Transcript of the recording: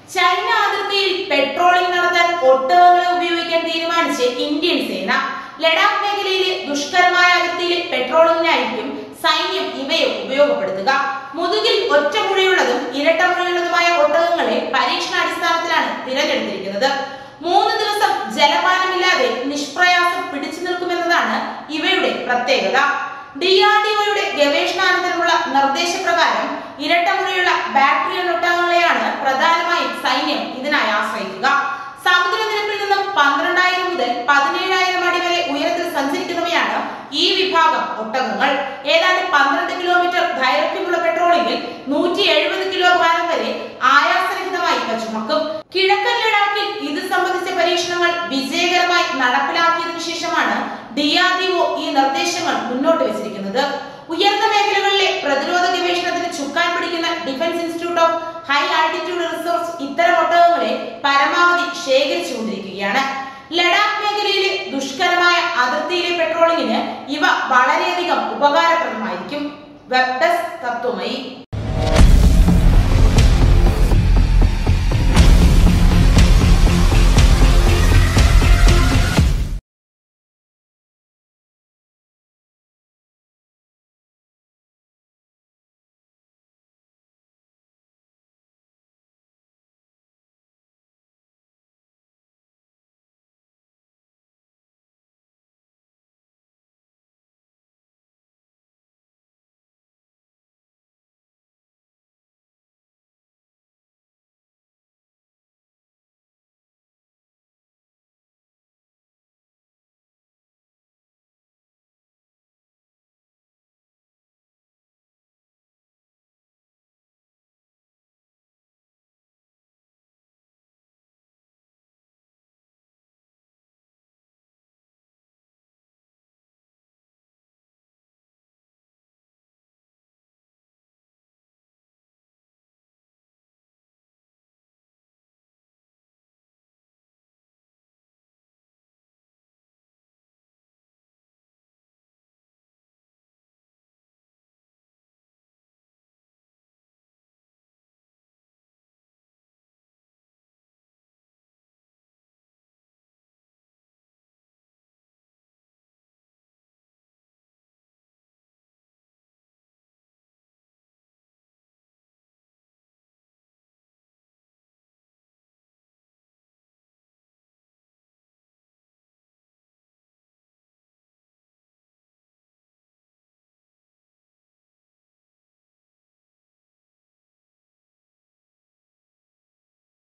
China അതിർത്തിയിൽ patrolling നടത്താൻ ഒട്ടകങ്ങളെ ഉപയോഗിക്കാൻ തീരുമാനിച്ച് ഇന്ത്യൻ സേന ലഡാക്ക് മേഖലയിലെ ദുഷ്കരമായ അതിർത്തിയിലെ പെട്രോളിംഗിനായിരിക്കും സൈന്യം ഇവയെ ഉപയോഗപ്പെടുത്തുക മുതുകിൽ ഒറ്റമുഴയുള്ളതും ഇരട്ടമുഴയുള്ളതുമായ ഒട്ടകങ്ങളെ പരീക്ഷണാടിസ്ഥാനത്തിലാണ് തിരഞ്ഞെടുത്തിരിക്കുന്നത് മൂന്ന് ദിവസം ജലപാനമില്ലാതെ നിഷ്പ്രയാസം പിടിച്ചു നിൽക്കുമെന്നതാണ് ഇവയുടെ പ്രത്യേകത ഡി ആർ ഡി ഒയുടെ ഗവേഷണാനന്തരമുള്ള നിർദ്ദേശപ്രകാരം ഇരട്ടമുഴയുള്ള ബാറ്ററി ഒട്ടകങ്ങളെയാണ് പ്രധാനമായും സൈന്യം ഇതിനായി ആശ്രയിക്കുക സമുദ്രനിരപ്പിൽ നിന്നും പന്ത്രണ്ടായിരം മുതൽ പതിനേഴായിരം അടി വരെ ഉയരത്തിൽ സഞ്ചരിക്കുന്നവയാണ് ഈ വിഭാഗം ഒട്ടകങ്ങൾ ഏതാണ്ട് പന്ത്രണ്ട് കിലോമീറ്റർ ദൈർഘ്യമുള്ള പെട്രോളിംഗിൽ നൂറ്റി എഴുപത് കിലോ ഭാരം വരെ ആയാസരഹിതമായി ഇവ ചുമക്കും കിഴക്കൻ ലഡാക്കിൽ ഇത് സംബന്ധിച്ച പരീക്ഷണങ്ങൾ വിജയകരമായി നടപ്പിലാക്കിയതിനു ശേഷമാണ് ഡി ആർ ഡി ഒ ഈ നിർദ്ദേശങ്ങൾ മുന്നോട്ട് വെച്ചിരിക്കുന്നത് ഉയർന്ന മേഖലകളിലെ പ്രതിരോധ ഗവേഷണത്തിന് ചുക്കാൻ പിടിക്കുന്ന defence institute of high altitude research ഇത്തരം ഒട്ടകങ്ങളെ പരമാവധി ശേഖരിച്ചുകൊണ്ടിരിക്കുകയാണ് ലഡാക്ക് മേഖലയിലെ ദുഷ്കരമായ അതിർത്തിയിലെ പെട്രോളിങ്ങിന് ഇവ വളരെയധികം ഉപകാരപ്രദമായിരിക്കും വെബ് ഡെസ്ക് തത്വമയി